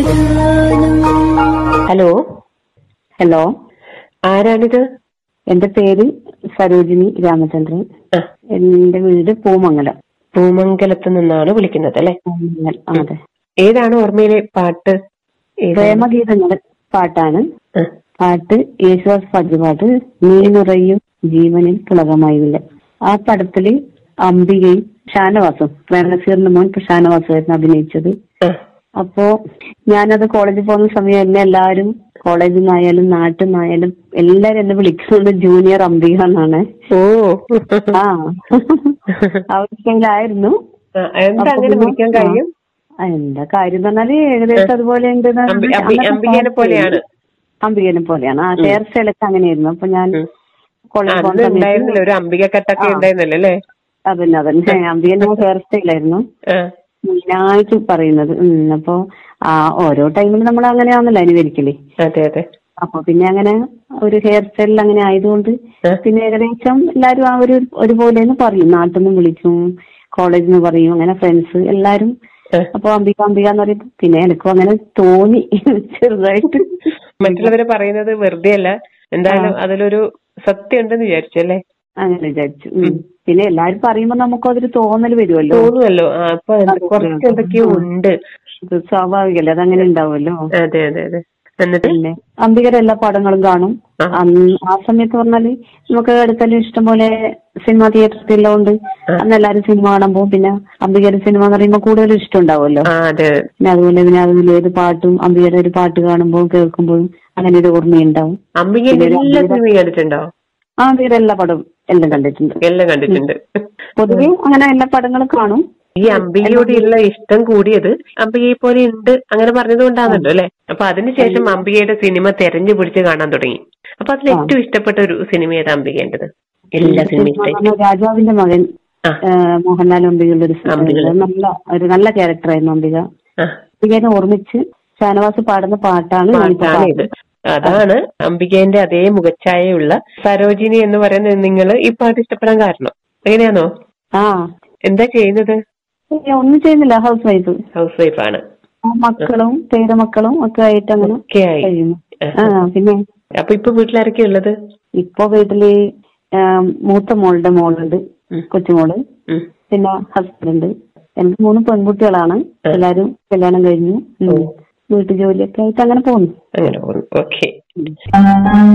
Hello hello ആരാണിത് എന്റെ പേര് സരോജിനി രാമചന്ദ്രൻ ആ, എന്റെ വീട് പൂമംഗലം പൂമംഗലത്ത് നിന്നാണ് വിളിക്കുന്നത് അല്ലെ പൂമംഗലം, അതെ ഏതാണ് ഓർമ്മയിലെ പാട്ട് ഏതാണ്? പ്രേമഗീതങ്ങളുടെ പാട്ടാണ് ആ, പാട്ട് യേശുദാസ് പാട്ട് നീ നിറയും ജീവനിൽ പുളകമായില്ല ആ പടത്തില് അംബികയും ഷാനവാസും പ്രേമനസീറിന്റെ മോൻ ഇപ്പൊ ഷാനവാസുമായിരുന്നു അഭിനയിച്ചത് ആ, അപ്പോ ഞാനത് കോളേജിൽ പോകുന്ന സമയം എന്നെ എല്ലാരും കോളേജിൽ നിന്നായാലും നാട്ടിൽ നിന്നായാലും എല്ലാരും എന്നെ വിളിക്കുന്നത് ജൂനിയർ അംബിക എന്നാണ് ഓ ആ അവസ്ഥയിലായിരുന്നു ആ, എന്താ അങ്ങനെ വിളിക്കാൻ കാര്യം ആ, എന്താ കാര്യം എന്ന് പറഞ്ഞാല് ഏകദേശം അതുപോലെ ഉണ്ട് എന്ന് അമ്പി- പറഞ്ഞാല് അമ്പി- അന്നത്തെ അംബികേനെ പോലെയാണ്. അംബികനെ പോലെയാണ് ആ ഹെയർ സ്റ്റൈലൊക്കെ അങ്ങനെയായിരുന്നു അപ്പൊ ഞാൻ ഉം. കോളേജിൽ അന്ന് പോകുന്ന ഉണ്ടായിരുന്നില്ല സമയത്ത് ഒരു അംബിക കട്ടൊക്കെ ആ. ഉണ്ടായിരുന്നല്ലോ അല്ലേ അതന്നെ അതന്നെ അംബികന്റെ ഹെയർ സ്റ്റൈലായിരുന്നു ആ, മെയിനായിട്ട് പറയുന്നത് ഉം അപ്പൊ ആ ഓരോ ടൈമിൽ നമ്മൾ അങ്ങനെയാണല്ലോ അനുകരിക്കല് അതെ അതെ അപ്പൊ പിന്നെ അങ്ങനെ ഒരു ഹെയർ സ്റ്റൈലിൽ അങ്ങനെ ആയതുകൊണ്ട് ആ. പിന്നെ ഏകദേശം എല്ലാരും ആ ഒരു ഒരുപോലെ പറയും നാട്ടിൽ നിന്ന് വിളിക്കും കോളേജിൽ നിന്ന് പറയും അങ്ങനെ ഫ്രണ്ട്സ് എല്ലാരും ആ. അപ്പൊ അംബിക അംബിക എന്ന് പറയും പിന്നെ എനിക്കും അങ്ങനെ തോന്നി ചെറുതായിട്ട് മറ്റുള്ളവര് പറയുന്നത് വെറുതെ അല്ല എന്തായാലും അതിലൊരു സത്യം ഉണ്ടെന്ന് വിചാരിച്ചു അല്ലേ അങ്ങനെ വിചാരിച്ചു ഉം. പിന്നെ എല്ലാരും പറയുമ്പോ നമുക്ക് അതൊരു തോന്നൽ വരുമല്ലോ തോന്നുമല്ലോ ആ അപ്പൊ എന്ത് കുറച്ച് എന്തൊക്കെയോ ഉണ്ട് ഇത് സ്വാഭാവികല്ലേ അതങ്ങനെ ഉണ്ടാവുമല്ലോ അതെ അതെ അതെ എന്നിട്ട് പിന്നെ അംബികയുടെ എല്ലാ പടങ്ങളും കാണും ആ. അന്ന് ആ സമയത്ത് പറഞ്ഞാല് നമുക്ക് അടുത്തലും ഇഷ്ടംപോലെ സിനിമ തിയേറ്ററിൽ എല്ലാം ഉണ്ട് ആ. അന്ന് എല്ലാരും സിനിമ കാണാൻ പോകും പിന്നെ അംബികയുടെ സിനിമ എന്ന് പറയുമ്പോൾ കൂടുതൽ ഇഷ്ടം ഉണ്ടാവുമല്ലോ ആ അതെ അതെ പിന്നെ അതുപോലെ പിന്നെ അതിൽ ഏത് പാട്ടും അംബികയുടെ ഒരു പാട്ട് കാണുമ്പോൾ കേൾക്കുമ്പോഴും അങ്ങനെ ഒരു ഓർമ്മയുണ്ടാവും അമ്പികന്റെ പിന്നെ എല്ലാ അംബിക- സിനിമയും കണ്ടിട്ടുണ്ടോ ആ അംബികയുടെ എല്ലാ പടവും എല്ലാം കണ്ടിട്ടുണ്ട് എല്ലാം കണ്ടിട്ടുണ്ട് പൊതുവെ അങ്ങനെ എല്ലാ പടങ്ങളും കാണും ഈ അംബികയോടുള്ള ഇഷ്ടം കൂടിയത് അംബികയെ പോലെ ഉണ്ട് അങ്ങനെ പറഞ്ഞത് കൊണ്ടാണല്ലോ അല്ലെ അപ്പൊ അതിനുശേഷം അംബികയുടെ സിനിമ തെരഞ്ഞു പിടിച്ച് കാണാൻ തുടങ്ങി അപ്പൊ അതിൽ ഏറ്റവും ഇഷ്ടപ്പെട്ട ഒരു സിനിമ ഏതാ അംബികേണ്ടത് എല്ലാ സിനിമയും സിനിമ ഇഷ്ടായി പറഞ്ഞാൽ രാജാവിന്റെ മകൻ ആ. ആ, മോഹൻലാൽ അംബികയുടെ ഒരു സിനിമ. അംബിക. അത് നല്ല ഒരു നല്ല ക്യാരക്ടറായിരുന്നു അംബിക ആ, അംബികനെ ഓർമ്മിച്ച് ഷാനവാസ് പാടുന്ന പാട്ടാണ് ഞാനിപ്പോ പാട്ടാണ് ഇത് അതാണ് അംബികേന്റെ അതേ മുഖച്ഛായയുള്ള സരോജിനി എന്ന് പറയുന്ന നിങ്ങൾ ഈ പാട്ട് ഇഷ്ടപ്പെടാൻ കാരണം എങ്ങനെയാണോ ആ എന്താ ചെയ്യുന്നത് ഏ, ഒന്നും ചെയ്യുന്നില്ല ഹൗസ് വൈഫ് ഹൗസ് വൈഫാണ് മക്കളും പേരമക്കളും ഒക്കെ ആയിട്ട് അങ്ങനെ ഒക്കെ ആയി കഴിയുന്നു ആ. ആ പിന്നെ അപ്പൊ ഇപ്പൊ വീട്ടിലാരൊക്കെയാ ഉള്ളത് ഇപ്പൊ വീട്ടില് ആ, മൂത്ത മോളുടെ മോളുണ്ട് ഉം. കൊച്ചുമോള് ഉം. പിന്നെ ഹസ്ബൻഡ് എനിക്ക് മൂന്ന് പെൺകുട്ടികളാണ് ആ. എല്ലാരും കല്യാണം കഴിഞ്ഞു ഉം. ഓ. വീട്ടു ജോലിയൊക്കെ ആയിട്ട് അങ്ങനെ പോകുന്നു അങ്ങനെ പോകുന്നു ഓക്കെ